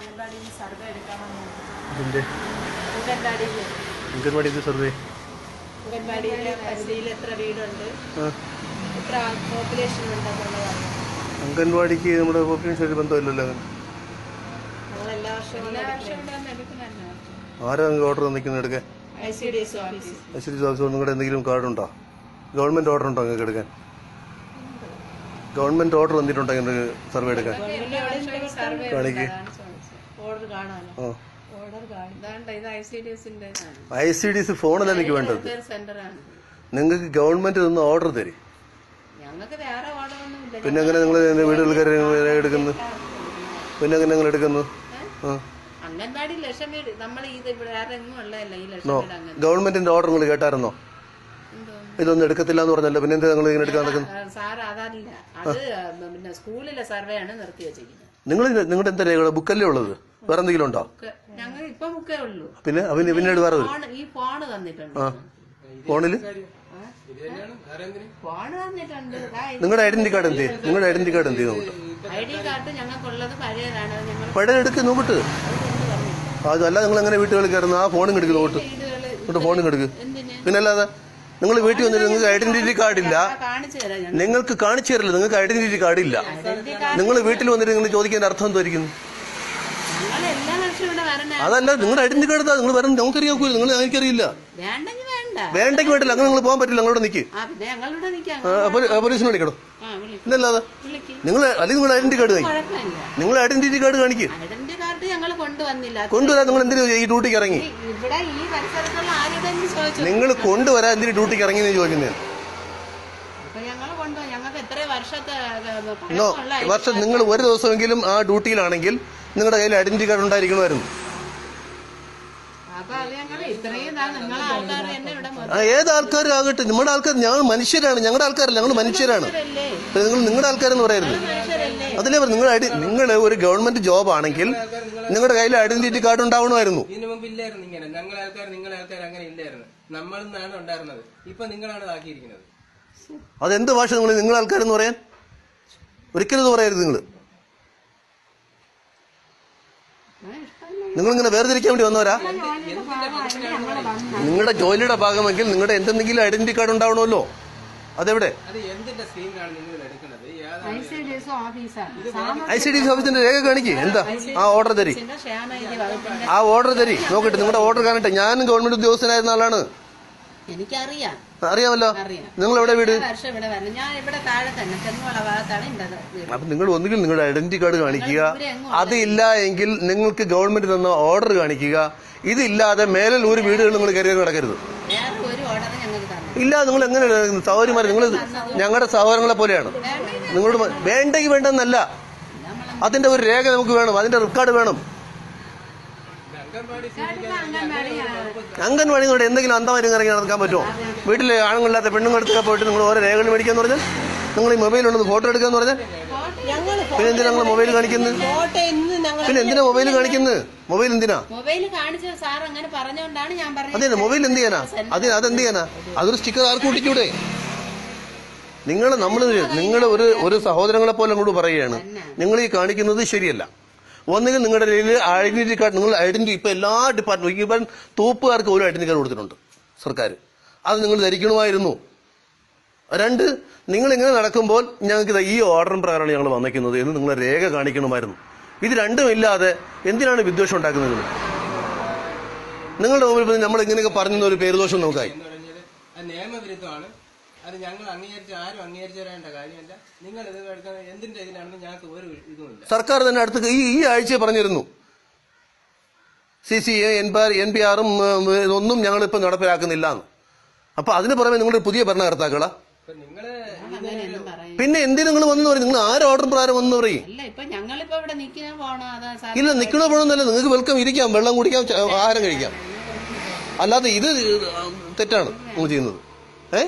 അംഗൻവാടിയിൽ survey എടുക്കാൻ വന്നു ഇതിൻ്റെ അംഗൻവാടിയിൽ അംഗൻവാടി സർവേ അംഗൻവാടിയിലെ പരിധിയിൽ എത്ര വീടുണ്ട് ആ എത്ര പോപ്പുലേഷൻ ഉണ്ടെന്നുള്ളതാണ് അംഗൻവാടിക്ക് നമ്മുടെ പോപ്പുലേഷൻ ഒരു ബന്ധമില്ലല്ലോ അങ്ങനെ ഞങ്ങൾ എല്ലാ വർഷവും എല്ലാ വർഷവും ഇവിടെ വന്ന് എടുക്കുന്നതന്നെ ആരാ ഓർഡർ തന്നിക്കുന്നത് എടുക്കാൻ I C D S office Aishwarya officer നിങ്ങളുടെ എന്തെങ്കിലും കാർഡുണ്ടോ ഗവൺമെൻറ് ഓർഡർ ഉണ്ടോ നിങ്ങൾക്ക് എടുക്കാൻ ഗവൺമെൻറ് ഓർഡർ തന്നിട്ടുണ്ടോ ഇങ്ങനെ സർവേ എടുക്കാൻ സർവേ കാണിക്ക് ഓർഡർ കാണാനോ ആ ഓർഡർ കാണും ഇതാണ്ട് ഇത് ഐ സി ഡി എസിന്റെ ഐ സി ഡി സി ഫോണല്ല എനിക്ക് വേണ്ടത് സെന്ററാണ് നിങ്ങൾക്ക് ഗവൺമെൻറ് നിന്ന് ഓർഡർ തരും ഞങ്ങൾക്ക് വേറെ ഓർഡറൊന്നും ഇല്ല പിന്നെ എങ്ങനെ നിങ്ങൾ വീടുകൾ കയറി എടുക്കുന്നു പിന്നെ എങ്ങനെ നിങ്ങൾ എടുക്കുന്നു ആ അംഗൻവാടി ലക്ഷം വീട് നമ്മൾ ഇത് ഇവിടെ വേറെ എങ്ങും ഉള്ളതല്ല ഈ ലക്ഷം നോ വീട് അങ്ങനെ ഗവൺമെന്റിന്റെ ഓർഡർ നിങ്ങൾ കേട്ടായിരുന്നോ എന്തോ ഇതൊന്നും എടുക്കത്തില്ല എന്ന് പറഞ്ഞല്ലോ പിന്നെ എന്താ നിങ്ങൾ ഇങ്ങനെ എടുക്കാൻ നടക്കുന്നത് സാർ അതല്ല അത് പിന്നെ സ്കൂളിലെ സർവേ ആണ് നിർത്തി വെച്ചിരിക്കുന്നത് നിങ്ങൾ നിങ്ങളുടെ എന്താ രേഖകൾ ബുക്കല്ലേ ഉള്ളത് വേറെ എന്തെങ്കിലും ഉണ്ടോ ബുക്ക് ഞങ്ങൾ ഇപ്പൊ ബുക്കേ ഉള്ളൂ പിന്നെ അവന് പിന്നീട് വേറെ വരും ഫോൺ ഈ ഫോണ് തന്നിട്ടുണ്ട് ആ ഫോണിൽ ഫോണ് തന്നിട്ടുണ്ട് ദാ ഇത് നിങ്ങളുടെ ഐഡന്റി കാർഡ് എന്ത് ചെയ്യും നിങ്ങളുടെ ഐഡന്റി കാർഡ് എന്ത് ചെയ്യും നോക്കട്ടെ ഐ ഡി കാർഡ് ഞങ്ങൾക്കുള്ളത് പഴയതാണ് അത് ഞങ്ങൾ പഴയ എടുക്ക് നോക്കട്ട് അതല്ല നിങ്ങൾ എങ്ങനെ വീട്ടുകളിൽ കയറുന്നു ആ ഫോണും എടുക്ക് നോക്കട്ട് വീടുകള് എന്നിട്ട് ഫോണും എടുക്ക് എന്തിന് പിന്നെ അല്ലാതെ നിങ്ങൾ വീട്ടിൽ വന്നിട്ട് നിങ്ങൾക്ക് ഐഡന്റിറ്റി കാർഡ് ഇല്ല ആ, കാണിച്ചു തരാം ഞങ്ങൾ നിങ്ങൾക്ക് കാണിച്ചു തരില്ല നിങ്ങൾക്ക് ഐഡന്റിറ്റി കാർഡ് ഇല്ല നിങ്ങൾ വീട്ടിൽ വന്നിട്ട് നിങ്ങൾ ചോദിക്കാൻ അർത്ഥം എന്തായിരിക്കും ഞങ്ങൾ എല്ലാ വർഷവും ഇവിടെ വരണ അതല്ല നിങ്ങളുടെ ഐഡന്റി കാർഡ് എന്താ നിങ്ങൾ വരണം നമുക്കറിയാൻ നിങ്ങൾ എനിക്കറിയില്ല വേണ്ടെങ്കിൽ വേണ്ട വേണ്ടെങ്കിൽ വേണ്ടില്ല അങ്ങനെ നിങ്ങൾ പോകാൻ പറ്റില്ല നിങ്ങളോട് നിൽക്ക് ആ പിന്നെ ഞങ്ങളിവിടെ നിൽക്കാം പോലീസിനെ വിളിക്കണം ആ വിളിക്കും പിന്നല്ലാതെ വിളിക്കും നിങ്ങൾ അല്ലെങ്കിൽ നിങ്ങളുടെ ഐഡന്റി കാർഡ് കാണിക്കും കുഴപ്പമില്ല നിങ്ങൾ ഐഡന്റിറ്റി കാർഡ് കാണിക്കും ഐഡന്റി കാർഡ് ഞങ്ങൾ കൊണ്ടുവന്നില്ല കൊണ്ടുവരാൻ നിങ്ങൾ എന്തിനു ഈ ഡ്യൂട്ടിക്ക് ഇറങ്ങി ഇവിടെ ഈ പരിസരത്തുള്ള ആരുടെയും ചോദിച്ചു നിങ്ങൾ കൊണ്ടുവരാൻ എന്തിനു ഡ്യൂട്ടിക്ക് ഇറങ്ങി എന്ന് ചോദിക്കുന്നത് അപ്പൊ ഞങ്ങൾ കൊണ്ടുപോയി ഞങ്ങൾക്ക് എത്ര വർഷത്തെ ഏ, നോ പഴക്കമുള്ള വർഷം നിങ്ങൾ ഒരു ദിവസമെങ്കിലും ആ ഡ്യൂട്ടിയിലാണെങ്കിൽ നിങ്ങളുടെ കയ്യിൽ ഐഡന്റിറ്റി കാർഡ് ഉണ്ടായിരിക്കണമായിരുന്നു അപ്പൊ അത് ഞങ്ങൾ ഇത്രയും നാൾ നിങ്ങളെ ആൾക്കാർ എന്നെ ഇവിടെ ആ ഏത് ആൾക്കാരും ആകട്ടെ നമ്മുടെ ആൾക്കാർ ഞങ്ങൾ മനുഷ്യരാണ് ഞങ്ങളുടെ ആൾക്കാരല്ല ഞങ്ങൾ മനുഷ്യരാണ് മനുഷ്യരല്ലേ പിന്നെ നിങ്ങൾ നിങ്ങളുടെ ആൾക്കാരെന്ന് പറയരുത് മനുഷ്യരല്ലേ അതിലേ പറഞ്ഞു നിങ്ങൾ ഐഡി നിങ്ങൾ ഒരു ഗവൺമെന്റ് ജോബ് ആണെങ്കിൽ നിങ്ങളുടെ കയ്യിൽ ഐഡന്റിറ്റി കാർഡ് ഉണ്ടാവണമായിരുന്നു ഇതിനു മുമ്പ് ഇല്ലായിരുന്നു ഇങ്ങനെ ഞങ്ങളെ ആൾക്കാർ നിങ്ങളെ ആൾക്കാർ അങ്ങനെ ഇല്ലായിരുന്നു നമ്മളിൽ നിന്നാണ് ഉണ്ടായിരുന്നത് ഇപ്പൊ നിങ്ങളാണ് ഇതാക്കിയിരിക്കുന്നത് അതെന്ത് ഭാഷ നിങ്ങൾ നിങ്ങളുടെ ആൾക്കാരെന്ന് പറയാൻ ഒരിക്കലും ഇത് പറയരുത് നിങ്ങൾ നിങ്ങളിങ്ങനെ വേർതിരിക്കാൻ വേണ്ടി വന്നവരാ നിങ്ങളുടെ ജോലിയുടെ ഭാഗമെങ്കിൽ നിങ്ങളുടെ എന്തെങ്കിലും ഐഡന്റിറ്റി കാർഡ് ഉണ്ടാവണമല്ലോ അതെവിടെ അത് എന്തിന്റെ സ്ക്രീനിലാണ് നിങ്ങൾ ഇത് എടുക്കുന്നത് ഏതാണ് ഐ സി ഡി എസ് ഓഫീസാണ് ഐ സി ഡി ഓഫീസിന്റെ രേഖ കാണിക്ക് എന്താ ആ ഓർഡർ തരി ക്ഷേമനിധി വകുപ്പിന്റെ ആ ഓർഡർ തരി നോക്കട്ടെ നിങ്ങളുടെ ഓർഡർ കാണട്ടെ ഞാനും ഗവൺമെന്റ് ഉദ്യോഗസ്ഥനായിരുന്ന ആളാണ് എനിക്കറിയാം അറിയാമല്ലോ അറിയാം. നിങ്ങൾ എവിടെ വീട് വർഷം ഇവിടെ വരണം ഞാൻ ഇവിടെ താഴെ തന്നെ തെങ്ങുള ഭാഗത്താണ് എന്റെ വീട് അപ്പൊ നിങ്ങൾ ഒന്നുകിൽ നിങ്ങളുടെ ഐഡന്റിറ്റി കാർഡ് കാണിക്കുക അതില്ല എങ്കിൽ നിങ്ങൾക്ക് ഗവൺമെന്റ് തന്ന ഓർഡർ കാണിക്കുക ഇതില്ലാതെ മേലിൽ ഒരു വീടുകൾ നിങ്ങൾ കയറി കിടക്കരുത് വേറെ ഒരു ഓർഡർ ഞങ്ങൾക്ക് തന്നെ ഇല്ല നിങ്ങൾ എങ്ങനെ സഹോദരിമാർ നിങ്ങൾ ഞങ്ങളുടെ സഹോദരങ്ങളെ പോലെയാണ് നിങ്ങളോട് മ- വേണ്ടെങ്കിൽ വേണ്ടെന്നല്ല അതിന്റെ ഒരു രേഖ നമുക്ക് വേണം അതിന്റെ റെക്കോർഡ് വേണം അംഗൻവാടി അംഗൻവാടി കൊണ്ട് എന്തെങ്കിലും അന്തമാരി ഇറങ്ങി നടക്കാൻ പറ്റുമോ വീട്ടിലെ ആണുങ്ങളില്ലാത്ത പെണ്ണുങ്ങളടുത്തൊക്കെ പോയിട്ട് നിങ്ങൾ ഓരോ രേഖകൾ മേടിക്കാന്ന് പറഞ്ഞാൽ നിങ്ങൾ ഈ മൊബൈൽ ഉണ്ടെന്ന് ഫോട്ടോ എടുക്കാന്ന് പറഞ്ഞാൽ ഞങ്ങൾ പിന്നെ എന്തിനാ നിങ്ങൾ മൊബൈൽ കാണിക്കുന്നത് ഫോട്ടോ ഇന്ന് ഞങ്ങൾ പിന്നെ എന്തിനാ മൊബൈൽ കാണിക്കുന്നത് മൊബൈൽ എന്തിനാ മൊബൈൽ കാണിച്ച സാർ അങ്ങനെ പറഞ്ഞുകൊണ്ടാണ് ഞാൻ പറഞ്ഞത് അതെ മൊബൈൽ എന്ത് ചെയ്യാനാ അതിന് അതെന്ത് ചെയ്യാനാ അതൊരു സ്റ്റിക്കർ ആർക്ക് ഒട്ടിച്ചൂടെ നിങ്ങൾ നമ്മൾ നിങ്ങൾ ഒരു ഒരു സഹോദരങ്ങളെ പോലെ അങ്ങോട്ട് പറയുകയാണ് നിങ്ങൾ ഈ കാണിക്കുന്നത് ശരിയല്ല ഒന്നുകിൽ നിങ്ങളുടെ കയ്യിൽ ഐഡന്റിറ്റി കാർഡ് നിങ്ങൾ ഐഡന്റിറ്റി ഇപ്പൊ എല്ലാ ഡിപ്പാർട്ട്മെന്റ് ഇപ്പം തൂപ്പുകാർക്ക് പോലും ഐഡന്റി കാർഡ് കൊടുത്തിട്ടുണ്ട് സർക്കാർ അത് നിങ്ങൾ ധരിക്കണമായിരുന്നു രണ്ട് നിങ്ങൾ ഇങ്ങനെ നടക്കുമ്പോൾ ഞങ്ങൾക്ക് ദാ ഈ ഓർഡർ പ്രകാരമാണ് ഞങ്ങൾ വന്നേക്കുന്നത് എന്ന് നിങ്ങൾ രേഖ കാണിക്കണമായിരുന്നു ഇത് രണ്ടും ഇല്ലാതെ എന്തിനാണ് വിദ്വേഷം ഉണ്ടാക്കുന്നത് നിങ്ങൾ? നിങ്ങളുടെ മുമ്പിൽ ഇപ്പൊ നമ്മൾ ഇങ്ങനെയൊക്കെ പറഞ്ഞ ഒരു പേരുദോഷം നമുക്കായി എന്ന് പറഞ്ഞാൽ അത് നിയമവിരുദ്ധമാണ് അത് ഞങ്ങൾ അംഗീകരിച്ച ആരും അംഗീകരിച്ചു തരേണ്ട കാര്യമല്ല നിങ്ങൾ ഇത് എടുക്കുന്ന എന്തിന്റെ ഇതിലാണെന്ന് ഞങ്ങൾക്ക് ഒരു ഇതുമില്ല സർക്കാർ തന്നെ അടുത്ത് ഈ ഈ ആഴ്ച പറഞ്ഞിരുന്നു C C A N P R N P ആറും ഇതൊന്നും ഞങ്ങൾ ഇപ്പൊ നടപ്പിലാക്കുന്നില്ല എന്ന് അപ്പൊ അതിന് പുറമെ നിങ്ങളുടെ പുതിയ ഭരണകർത്താക്കളാ ഇപ്പൊ നിങ്ങള് അങ്ങനെയൊന്നും പറയും പിന്നെ എന്തിനു നിങ്ങൾ വന്നു പറയും നിങ്ങൾ ആര് ഓർഡർ പ്രകാരം വന്നു പറയും അല്ല ഇപ്പൊ ഞങ്ങളിപ്പോ ഇവിടെ നിൽക്കാൻ പോണോ അതാ സാർ ഇല്ല നിൽക്കണ പോകണമെന്നല്ല നിങ്ങൾക്ക് വെൽക്കം ഇരിക്കാം വെള്ളം കുടിക്കാം ച- ആഹാരം കഴിക്കാം അല്ലാതെ ഇത് തെറ്റാണ് നിങ്ങൾ ചെയ്യുന്നത് ഏ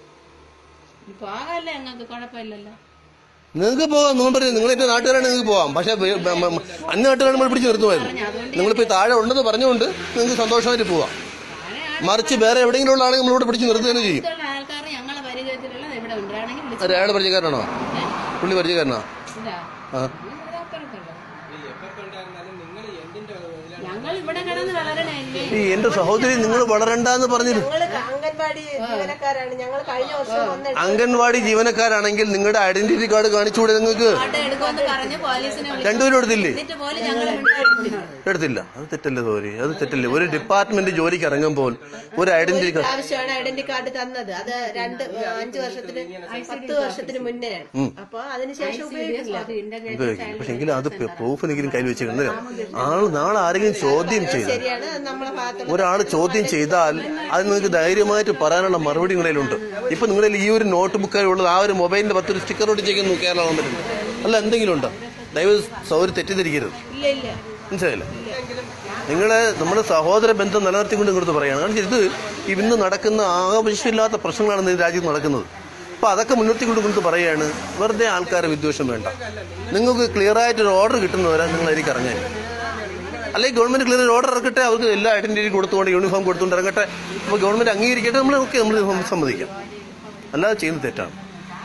പോകാല്ലേ ഞങ്ങൾക്ക് കുഴപ്പമില്ലല്ലോ നിങ്ങൾക്ക് പോകാം നിങ്ങൾ പറയും നിങ്ങൾ എന്റെ നാട്ടുകാരാണ് നിങ്ങൾക്ക് പോകാം പക്ഷെ വേ- ബ- മ- മ- അന്യ നാട്ടുകാരെ നമ്മൾ പിടിച്ച് നിർത്തുമായിരുന്നു നിങ്ങളിപ്പോ ഈ താഴെ ഉണ്ടെന്ന് പറഞ്ഞുകൊണ്ട് നിങ്ങൾക്ക് സന്തോഷമായിട്ട് പോവാം മറിച്ച് വേറെ എവിടെയെങ്കിലും ഉള്ള ആളെ നമ്മളിവിടെ പിടിച്ച് നിർത്തുക തന്നെ ചെയ്യും ഇതുള്ള ആൾക്കാർ ഞങ്ങളെ പരിചയത്തിലുള്ള ഇവിടെ ഉണ്ട് ആണെങ്കിൽ വിളിച്ചു അയാൾ പരിചയക്കാരനാണോ പുള്ളി പരിചയക്കാരനാ ഇതാ ആ ഇവിടെ അപ്പുറത്തുള്ള ഈ എപ്പോൾ ഉണ്ടായിരുന്നാലും നിങ്ങൾ എന്തിന്റെ ഇതിലാണ് ഞങ്ങൾ ഇവിടെ കിടന്ന് വളരണല്ലേ ഈ എന്റെ സഹോദരി നിങ്ങൾ വളരണ്ടെന്ന് പറഞ്ഞിരുന്നു ഞങ്ങള് അംഗൻവാടി ജീവനക്കാരാണ് ഞങ്ങൾ കഴിഞ്ഞ വർഷം വന്നിട്ട് അംഗൻവാടി ജീവനക്കാരാണെങ്കിൽ നിങ്ങളുടെ ഐഡന്റിറ്റി കാർഡ് കാണിച്ചുകൂടെ നിങ്ങൾക്ക് ഫോട്ടോ എടുക്കുമെന്ന് പറഞ്ഞ് പോലീസിനെ വിളിച്ചു രണ്ടുപേരും എടുത്തില്ലേ എന്നിട്ട് പോലും ഞങ്ങൾ മിണ്ടാതിരുന്നില്ല. എടുത്തില്ല അത് തെറ്റല്ലേ സോറി അത് തെറ്റല്ലേ ഒരു ഡിപ്പാർട്ട്മെന്റ് ജോലിക്ക് ഇറങ്ങുമ്പോൾ ഒരു ഐഡന്റിറ്റി കാർഡ് ആവശ്യമാണ് ഐഡന്റി കാർഡ് തന്നത് അത് രണ്ട് അഞ്ചു വർഷത്തിന് പത്ത് വർഷത്തിന് മുന്നെയാണ് അപ്പൊ അതിനുശേഷം ഉപയോഗിക്കില്ല അത് ഇന്റഗ്രേറ്റഡ് ഉപയോഗിക്കും പക്ഷെ എങ്കിലും അത് പ്രൂഫിനെങ്കിലും കയ്യിൽ വെച്ചിരുന്നത് ആള് നാളെ ആരെങ്കിലും ചോദ്യം ചെയ്താൽ ശരിയാണ് അത് നമ്മളെ ഭാഗത്തുള്ള ഒരാൾ ചോദ്യം ചെയ്താൽ അത് നിങ്ങൾക്ക് ധൈര്യമായിട്ട് പറയാനുള്ള മറുപടി നിങ്ങളിലുണ്ട് ഇപ്പൊ നിങ്ങളിൽ ഈ ഒരു നോട്ട് ബുക്കായി ഉള്ളത് ആ ഒരു മൊബൈലിന്റെ പത്തൊരു സ്റ്റിക്കർ ഒട്ടിച്ചേക്കുന്നു കേരള ഗവൺമെന്റിന് അല്ല എന്തെങ്കിലും ഉണ്ടോ ദയവ് സൗകര്യം തെറ്റിദ്ധരിക്കരുത് ഇല്ല ഇല്ല മനസ്സിലായില്ലേ നിങ്ങളെ നമ്മുടെ സഹോദര ബന്ധം നിലനിർത്തിക്കൊണ്ട് ഇങ്ങോട്ട് പറയാണ് കാരണം ഇത് ഇന്ന് നടക്കുന്ന ആവശ്യമില്ലാത്ത പ്രശ്നങ്ങളാണ് ഈ രാജ്യത്ത് നടക്കുന്നത് അപ്പൊ അതൊക്കെ മുൻനിർത്തിക്കൊണ്ട് കൊണ്ട് പറയാണ് വെറുതെ ആൾക്കാരെ വിദ്വേഷം വേണ്ട നിങ്ങൾക്ക് ക്ലിയർ ആയിട്ട് ഒരു ഓർഡർ കിട്ടുന്നവരെ നിങ്ങൾ അതിലേക്ക് ഇറങ്ങാൻ അല്ലെങ്കിൽ ഗവൺമെന്റ് ക്ലിയർ ഓർഡർ ഇറക്കട്ടെ അവർക്ക് എല്ലാ ഐഡന്റിറ്റി കൊടുത്തുകൊണ്ട് യൂണിഫോം കൊടുത്തുകൊണ്ട് ഇറങ്ങട്ടെ അപ്പോൾ ഗവൺമെന്റ് അംഗീകരിക്കട്ടെ നമ്മൾ ഓക്കെ നമ്മൾ സമ്മതിക്കാം അല്ലാതെ ചെയ്യുന്നത് തെറ്റാണ്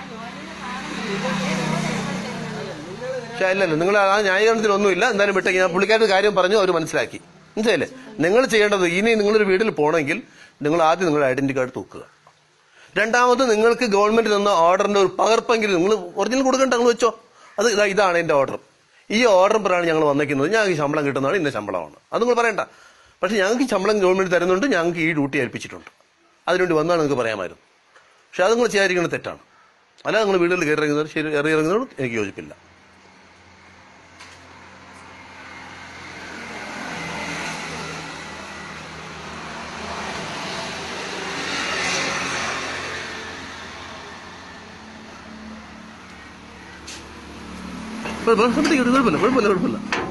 പക്ഷേ അല്ലല്ലോ നിങ്ങൾ ആ ന്യായീകരണത്തിലൊന്നുമില്ല എന്തായാലും വിട്ടേക്ക് ഞാൻ പുള്ളിക്കാരുടെ കാര്യം പറഞ്ഞു അവർ മനസ്സിലാക്കി മനസ്സിലായില്ലേ നിങ്ങൾ ചെയ്യേണ്ടത് ഇനി നിങ്ങളൊരു വീട്ടിൽ പോകണമെങ്കിൽ നിങ്ങൾ ആദ്യം നിങ്ങളുടെ ഐഡന്റി കാർഡ് തൂക്കുക രണ്ടാമത് നിങ്ങൾക്ക് ഗവൺമെന്റ് തന്ന ഓർഡറിന്റെ ഒരു പകർപ്പെങ്കിലും നിങ്ങൾ ഒറിജിനൽ കൊടുക്കണ്ട നിങ്ങൾ വെച്ചോ അത് ഇതാ ഇതാണ് എന്റെ ഓർഡർ ഈ ഓർഡർ പ്രകാരം ഞങ്ങൾ വന്നേക്കുന്നത് ഞങ്ങൾക്ക് ഈ ശമ്പളം കിട്ടുന്നതാണ് ഇന്ന ശമ്പളമാണ് അത് നിങ്ങൾ പറയണ്ട പക്ഷെ ഞങ്ങൾക്ക് ഈ ശമ്പളം ഗവൺമെന്റ് തരുന്നുണ്ട് ഞങ്ങൾക്ക് ഈ ഡ്യൂട്ടി ഏൽപ്പിച്ചിട്ടുണ്ട് അതിനുവേണ്ടി വന്നാൽ നിങ്ങൾക്ക് പറയാമായിരുന്നു പക്ഷെ അത് നിങ്ങൾ ചെയ്യാതിരിക്കുന്നത് തെറ്റാണ് അല്ലാതെ നിങ്ങൾ വീടുകളിൽ കയറി ഇറങ്ങുന്നത് ശരി ഇറങ്ങി ഇറങ്ങുന്നതോട് എനിക്ക് യോജിപ്പില്ല കുഴപ്പമില്ല കുഴപ്പമില്ല കുഴപ്പമില്ല കുഴപ്പമില്ല